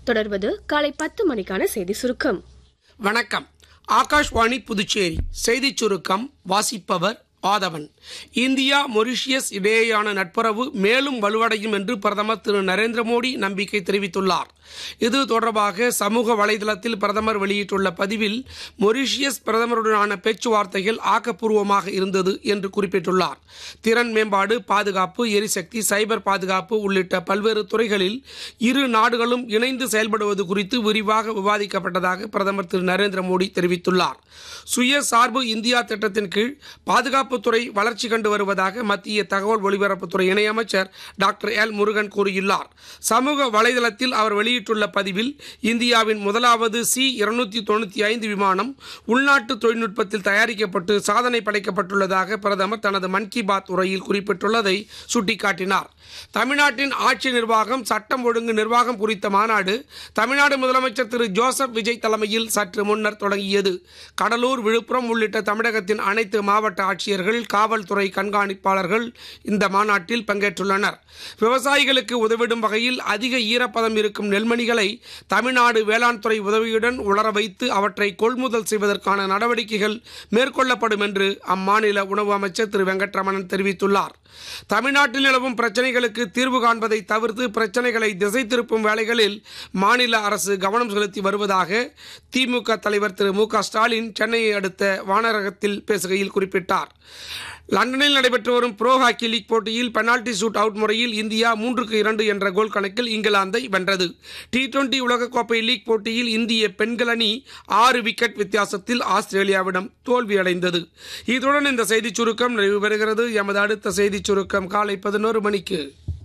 தொடர்வது காலை பத்து மணிக்கான செய்தி சுருக்கம் வணக்கம் ஆகாஷ்வாணி புதுச்சேரி செய்திச் சுருக்கம் வாசிப்பவர் ஆதவன் இந்தியா மொரிஷியஸ் இடையேயான நட்புறவு மேலும் வலுவடையும் என்று பிரதமர் திரு நரேந்திர மோடி நம்பிக்கை தெரிவித்துள்ளார் இது தொடர்பாக சமூக வலைதளத்தில் பிரதமர் வெளியிட்டுள்ள பதிவில் மொரிஷியஸ் பிரதமருடனான பேச்சுவார்த்தைகள் ஆக்கப்பூர்வமாக இருந்தது என்று குறிப்பிட்டுள்ளார் திறன் மேம்பாடு பாதுகாப்பு எரிசக்தி சைபர் பாதுகாப்பு உள்ளிட்ட பல்வேறு துறைகளில் இரு நாடுகளும் இணைந்து செயல்படுவது குறித்து விரிவாக விவாதிக்கப்பட்டதாக பிரதமர் திரு நரேந்திர மோடி தெரிவித்துள்ளார் சுய சார்பு இந்தியா திட்டத்தின் கீழ் பாதுகாப்புத்துறை வளர்ச்சி கண்டு வருவதாக மத்திய தகவல் ஒலிபரப்புத்துறை இணையமைச்சர் டாக்டர் எல் முருகன் கூறியுள்ளார் சமூக வலைதளத்தில் அவர் வெளியிட்டுள்ள பதிவில் இந்தியாவின் முதலாவது சி இருநூத்தி தொண்ணூற்றி ஐந்து விமானம் உள்நாட்டு தொழில்நுட்பத்தில் தயாரிக்கப்பட்டு சாதனை படைக்கப்பட்டுள்ளதாக பிரதமர் தனது மன் கி பாத் உரையில் குறிப்பிட்டுள்ளதை சுட்டிக்காட்டினார் தமிழ்நாட்டின் ஆட்சி நிர்வாகம் சட்டம் ஒழுங்கு நிர்வாகம் குறித்த மாநாடு தமிழ்நாடு முதலமைச்சர் திரு ஜோசப் விஜய் தலைமையில் சற்று முன்னர் தொடங்கியது கடலூர் விழுப்புரம் உள்ளிட்ட தமிழகத்தின் அனைத்து மாவட்ட ஆட்சியர்கள் காவல்துறை கண்காணிப்பாளர்கள் இந்த மாநாட்டில் பங்கேற்றுள்ளனர் விவசாயிகளுக்கு உதவிடும் வகையில் அதிக ஈரப்பதம் இருக்கும் நெல்மணிகளை தமிழ்நாடு வேளாண் துறை உதவியுடன் உலர வைத்து அவற்றை கொள்முதல் செய்வதற்கான நடவடிக்கைகள் மேற்கொள்ளப்படும் என்று அம்மாநில உணவு அமைச்சர் திரு வெங்கட்ரமணன் தெரிவித்துள்ளார் தமிழ்நாட்டில் நிலவும் பிரச்சனைகளுக்கு தீர்வு காண்பதை தவிர்த்து பிரச்சனைகளை திசை திருப்பும் வேலைகளில் மாநில அரசு கவனம் செலுத்தி வருவதாக திமுக தலைவர் திரு மு க ஸ்டாலின் சென்னையை அடுத்த வானரகத்தில் பேசுகையில் குறிப்பிட்டார் லண்டனில் நடைபெற்று வரும் ப்ரோ ஹாக்கி லீக் போட்டியில் பெனால்டி ஷூட் அவுட் முறையில் இந்தியா மூன்றுக்கு இரண்டு என்ற கோல் கணக்கில் இங்கிலாந்தை வென்றது டி டுவெண்டி உலகக்கோப்பை லீக் போட்டியில் இந்திய பெண்கள் அணி ஆறு விக்கெட் வித்தியாசத்தில் ஆஸ்திரேலியாவிடம் தோல்வியடைந்தது இத்துடன் இந்த செய்திச் சுருக்கம் நிறைவு பெறுகிறது எமது அடுத்த செய்திச் சுருக்கம் காலை பதினோரு மணிக்கு